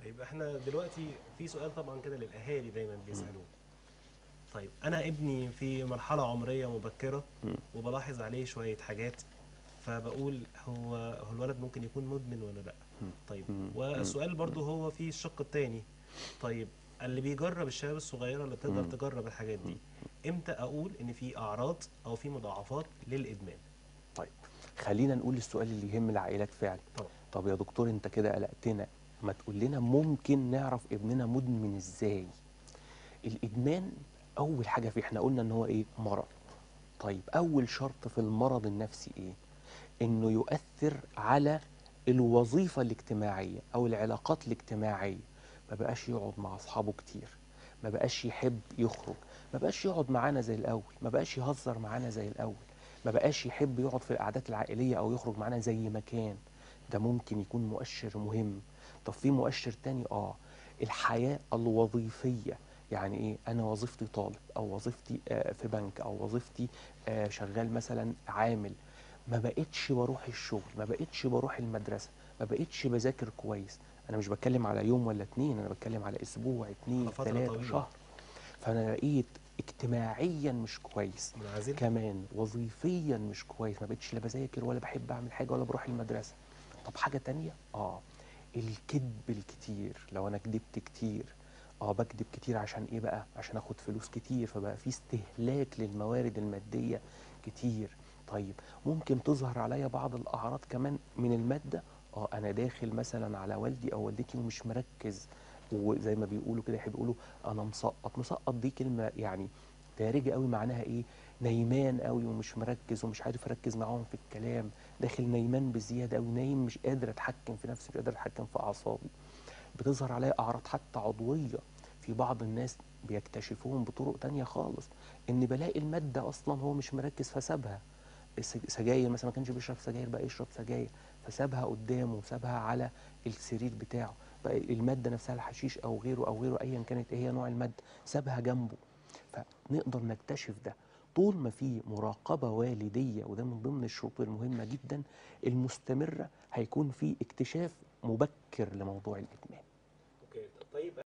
طيب احنا دلوقتي في سؤال طبعا كده للاهالي دايما بيسالوه طيب انا ابني في مرحله عمريه مبكره مم. وبلاحظ عليه شويه حاجات فبقول هو هو الولد ممكن يكون مدمن ولا لا مم. طيب مم. والسؤال برضو هو في الشق التاني طيب اللي بيجرب الشباب الصغيره اللي بتقدر مم. تجرب الحاجات دي امتى اقول ان في اعراض او في مضاعفات للادمان طيب خلينا نقول السؤال اللي يهم العائلات فعلا طبعا طب يا دكتور انت كده قلقتنا ما تقول لنا ممكن نعرف ابننا مدمن ازاي الادمان اول حاجه فيه احنا قلنا ان هو ايه مرض طيب اول شرط في المرض النفسي ايه انه يؤثر على الوظيفه الاجتماعيه او العلاقات الاجتماعيه ما بقاش يقعد مع اصحابه كتير ما بقاش يحب يخرج ما بقاش يقعد معانا زي الاول ما بقاش يهزر معانا زي الاول ما بقاش يحب يقعد في القعدات العائليه او يخرج معانا زي ما كان ده ممكن يكون مؤشر مهم طب في مؤشر تاني اه الحياه الوظيفيه يعني ايه انا وظيفتي طالب او وظيفتي آه، في بنك او وظيفتي آه، شغال مثلا عامل ما بقتش بروح الشغل ما بقتش بروح المدرسه ما بقتش بذاكر كويس انا مش بتكلم على يوم ولا اتنين انا بتكلم على اسبوع اتنين على فترة تلاته طويلة. شهر فانا لقيت اجتماعيا مش كويس منعزل كمان وظيفيا مش كويس ما بقتش لا بذاكر ولا بحب اعمل حاجه ولا بروح المدرسه طب حاجه تانية اه الكذب الكتير لو انا كدبت كتير اه بكذب كتير عشان ايه بقى عشان اخد فلوس كتير فبقى في استهلاك للموارد الماديه كتير طيب ممكن تظهر عليا بعض الاعراض كمان من الماده اه انا داخل مثلا على والدي او والدتي ومش مركز وزي ما بيقولوا كده يحب يقولوا انا مسقط مسقط دي كلمه يعني دارجه قوي معناها ايه نايمان قوي ومش مركز ومش عارف اركز معاهم في الكلام داخل نايمان بزياده قوي نايم مش قادر اتحكم في نفسي مش قادر اتحكم في اعصابي بتظهر عليا اعراض حتى عضويه في بعض الناس بيكتشفوهم بطرق تانية خالص ان بلاقي الماده اصلا هو مش مركز فسابها الس- سجاير مثلا ما كانش بيشرب سجاير بقى يشرب سجاير فسابها قدامه سابها على السرير بتاعه بقى الماده نفسها الحشيش او غيره او غيره ايا كانت ايه هي نوع الماده سابها جنبه فنقدر نكتشف ده طول ما في مراقبه والديه وده من ضمن الشروط المهمه جدا المستمره هيكون في اكتشاف مبكر لموضوع الادمان اوكي طيب